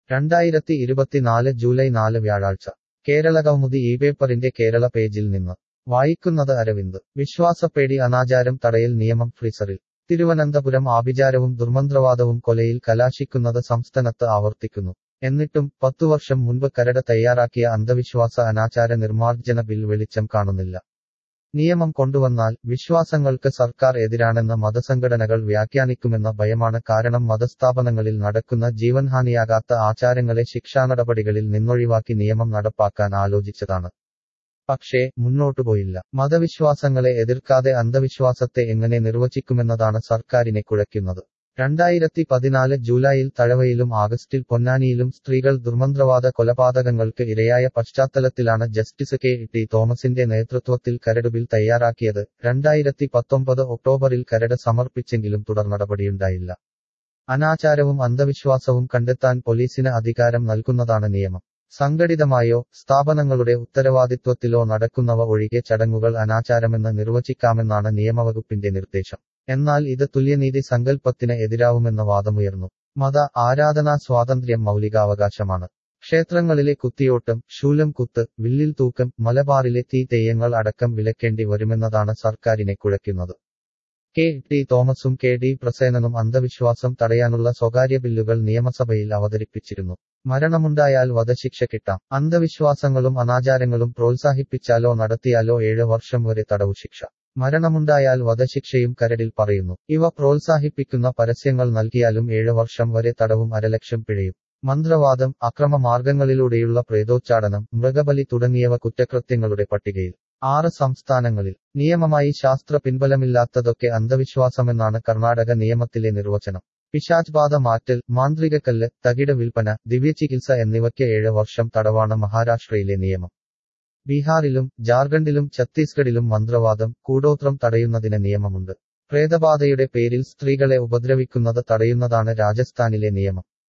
രണ്ടായിരത്തി ഇരുപത്തിനാല് ജൂലൈ നാല് വ്യാഴാഴ്ച കേരള കൗമുദി ഈ പേപ്പറിന്റെ കേരള പേജിൽ നിന്ന് വായിക്കുന്നത് അരവിന്ദ് വിശ്വാസപ്പേടി അനാചാരം തടയൽ നിയമം ഫ്രീസറിൽ തിരുവനന്തപുരം ആഭിചാരവും ദുർമന്ത്രവാദവും കൊലയിൽ കലാശിക്കുന്നത് സംസ്ഥാനത്ത് ആവർത്തിക്കുന്നു എന്നിട്ടും പത്തുവർഷം മുൻപ് കരട് തയ്യാറാക്കിയ അന്ധവിശ്വാസ അനാചാര നിർമ്മാർജ്ജന ബിൽ വെളിച്ചം കാണുന്നില്ല നിയമം കൊണ്ടുവന്നാൽ വിശ്വാസങ്ങൾക്ക് സർക്കാർ എതിരാണെന്ന് മതസംഘടനകൾ വ്യാഖ്യാനിക്കുമെന്ന ഭയമാണ് കാരണം മതസ്ഥാപനങ്ങളിൽ നടക്കുന്ന ജീവൻഹാനിയാകാത്ത ആചാരങ്ങളെ ശിക്ഷാനടപടികളിൽ നിന്നൊഴിവാക്കി നിയമം നടപ്പാക്കാൻ ആലോചിച്ചതാണ് പക്ഷേ മുന്നോട്ടുപോയില്ല മതവിശ്വാസങ്ങളെ എതിർക്കാതെ അന്ധവിശ്വാസത്തെ എങ്ങനെ നിർവചിക്കുമെന്നതാണ് സർക്കാരിനെ കുഴയ്ക്കുന്നത് രണ്ടായിരത്തി പതിനാല് ജൂലൈയിൽ തഴവയിലും ആഗസ്റ്റിൽ പൊന്നാനിയിലും സ്ത്രീകൾ ദുർമന്ത്രവാദ കൊലപാതകങ്ങൾക്ക് ഇരയായ പശ്ചാത്തലത്തിലാണ് ജസ്റ്റിസ് കെ ടി തോമസിന്റെ നേതൃത്വത്തിൽ കരട് ബിൽ തയ്യാറാക്കിയത് രണ്ടായിരത്തി പത്തൊമ്പത് ഒക്ടോബറിൽ കരട് സമർപ്പിച്ചെങ്കിലും തുടർ നടപടിയുണ്ടായില്ല അനാചാരവും അന്ധവിശ്വാസവും കണ്ടെത്താൻ പോലീസിന് അധികാരം നൽകുന്നതാണ് നിയമം സംഘടിതമായോ സ്ഥാപനങ്ങളുടെ ഉത്തരവാദിത്വത്തിലോ നടക്കുന്നവ ഒഴികെ ചടങ്ങുകൾ അനാചാരമെന്ന് നിർവചിക്കാമെന്നാണ് നിയമവകുപ്പിന്റെ നിർദ്ദേശം എന്നാൽ ഇത് തുല്യനീതി സങ്കല്പത്തിന് എതിരാവുമെന്ന വാദമുയർന്നു മത ആരാധനാ സ്വാതന്ത്ര്യം മൗലികാവകാശമാണ് ക്ഷേത്രങ്ങളിലെ കുത്തിയോട്ടം ശൂലം കുത്ത് വില്ലിൽ തൂക്കം മലബാറിലെ തീ തെയ്യങ്ങൾ അടക്കം വിലക്കേണ്ടി വരുമെന്നതാണ് സർക്കാരിനെ കുഴയ്ക്കുന്നത് കെ ടി തോമസും കെ ഡി പ്രസേനനും അന്ധവിശ്വാസം തടയാനുള്ള സ്വകാര്യ ബില്ലുകൾ നിയമസഭയിൽ അവതരിപ്പിച്ചിരുന്നു മരണമുണ്ടായാൽ വധശിക്ഷ കിട്ടാം അന്ധവിശ്വാസങ്ങളും അനാചാരങ്ങളും പ്രോത്സാഹിപ്പിച്ചാലോ നടത്തിയാലോ ഏഴ് വർഷം വരെ തടവു ശിക്ഷ മരണമുണ്ടായാൽ വധശിക്ഷയും കരടിൽ പറയുന്നു ഇവ പ്രോത്സാഹിപ്പിക്കുന്ന പരസ്യങ്ങൾ നൽകിയാലും ഏഴ് വർഷം വരെ തടവും അരലക്ഷം പിഴയും മന്ത്രവാദം അക്രമ മാർഗങ്ങളിലൂടെയുള്ള പ്രേതോച്ചാടനം മൃഗബലി തുടങ്ങിയവ കുറ്റകൃത്യങ്ങളുടെ പട്ടികയിൽ ആറ് സംസ്ഥാനങ്ങളിൽ നിയമമായി ശാസ്ത്ര പിൻബലമില്ലാത്തതൊക്കെ അന്ധവിശ്വാസമെന്നാണ് കർണാടക നിയമത്തിലെ നിർവചനം പിശാച് ബാധ മാറ്റൽ മാന്ത്രികക്കല്ല് തകിട വിൽപ്പന ദിവ്യചികിത്സ എന്നിവയ്ക്ക് ഏഴ് വർഷം തടവാണ് മഹാരാഷ്ട്രയിലെ നിയമം ബീഹാറിലും ജാർഖണ്ഡിലും ഛത്തീസ്ഗഡിലും മന്ത്രവാദം കൂടോത്രം തടയുന്നതിന് നിയമമുണ്ട് പ്രേതബാധയുടെ പേരിൽ സ്ത്രീകളെ ഉപദ്രവിക്കുന്നത് തടയുന്നതാണ് രാജസ്ഥാനിലെ നിയമം